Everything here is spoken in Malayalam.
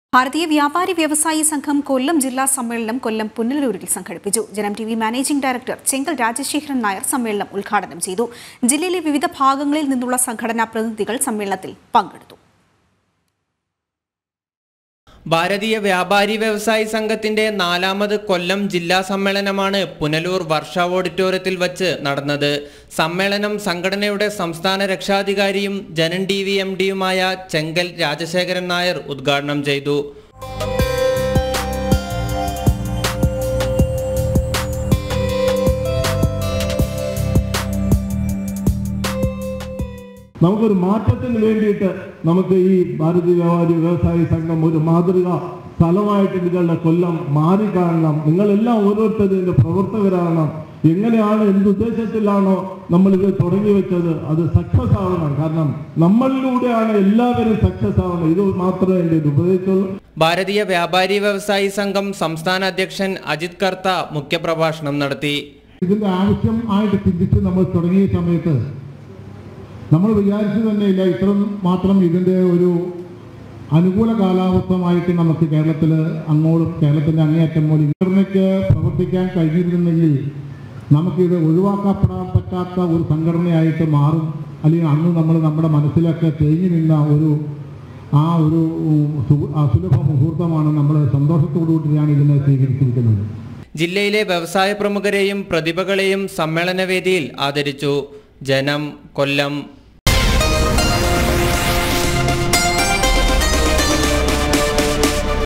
ഭാരതീയ വ്യാപാരി വ്യവസായി സംഘം കൊല്ലം ജില്ലാ സമ്മേളനം കൊല്ലം പുനലൂരിൽ സംഘടിപ്പിച്ചു Janam T V managing director Chengal Rajasekharan Nair സമ്മേളനം ഉദ്ഘാടനം ചെയ്തു ജില്ലയിലെ വിവിധ ഭാഗങ്ങളിൽ നിന്നുള്ള സംഘടനാ പ്രതിനിധികൾ സമ്മേളനത്തിൽ പങ്കെടുത്തു ഭാരതീയ വ്യാപാരി വ്യവസായി സംഘത്തിന്റെ നാലാമത് കൊല്ലം ജില്ലാ സമ്മേളനമാണ് പുനലൂർ വർഷ ഓഡിറ്റോറിയത്തിൽ വച്ച് നടന്നത് സമ്മേളനം സംഘടനയുടെ സംസ്ഥാന രക്ഷാധികാരിയും ജനൻ ടി വി എം ഡിയുമായ ചെങ്കൽ രാജശേഖരൻ നായർ ഉദ്ഘാടനം ചെയ്തു നമുക്കൊരു മാറ്റത്തിന് വേണ്ടിയിട്ട് നമുക്ക് ഈ ഭാരതീയ വ്യാപാരി വ്യവസായി സംഘം ഒരു മാതൃക സ്ഥലമായിട്ട് നിങ്ങളുടെ കൊല്ലം മാറിക്കാണണം നിങ്ങളെല്ലാം ഓരോരുത്തരും ഇതിന്റെ പ്രവർത്തകരാകണം എങ്ങനെയാണ് എന്തുദ്ദേശത്തിലാണോ നമ്മളിത് തുടങ്ങി വെച്ചത് അത് സക്സസ് ആവണം കാരണം നമ്മളിലൂടെയാണ് എല്ലാവരും സക്സസ് ആവണം ഇത് മാത്രമേ എൻ്റെ ഒരു ഉപദേശിച്ചുള്ളൂ ഭാരതീയ വ്യാപാരി വ്യവസായി സംഘം സംസ്ഥാന അധ്യക്ഷൻ അജിത് കർത്ത മുഖ്യപ്രഭാഷണം നടത്തി ഇതിന്റെ ആവശ്യം ആയിട്ട് ചിന്തിച്ച് നമ്മൾ തുടങ്ങിയ സമയത്ത് നമ്മൾ വിചാരിച്ചു തന്നെയില്ല ഇത്ര മാത്രം ഇതിന്റെ ഒരു അനുകൂല കാലാവസ്ഥമായിട്ട് നമുക്ക് കേരളത്തിൽ അങ്ങോട്ടും കേരളത്തിന്റെ അങ്ങേയറ്റം പോലെ സംഘടനയ്ക്ക് പ്രവർത്തിക്കാൻ കഴിഞ്ഞിരുന്നെങ്കിൽ നമുക്കിത് ഒഴിവാക്കപ്പെടാൻ പറ്റാത്ത ഒരു സംഘടനയായിട്ട് മാറും അല്ലെങ്കിൽ അന്ന് നമ്മൾ നമ്മുടെ മനസ്സിലൊക്കെ തേങ്ങി നിന്ന ഒരു ആ ഒരു സു- അസുലഭ മുഹൂർത്തമാണ് നമ്മൾ സന്തോഷത്തോടു കൂടിയാണ് ഇതിനെ സ്വീകരിച്ചിരിക്കുന്നത് ജില്ലയിലെ വ്യവസായ പ്രമുഖരെയും പ്രതിഭകളെയും സമ്മേളനവേദിയിൽ ആദരിച്ചു ജനം കൊല്ലം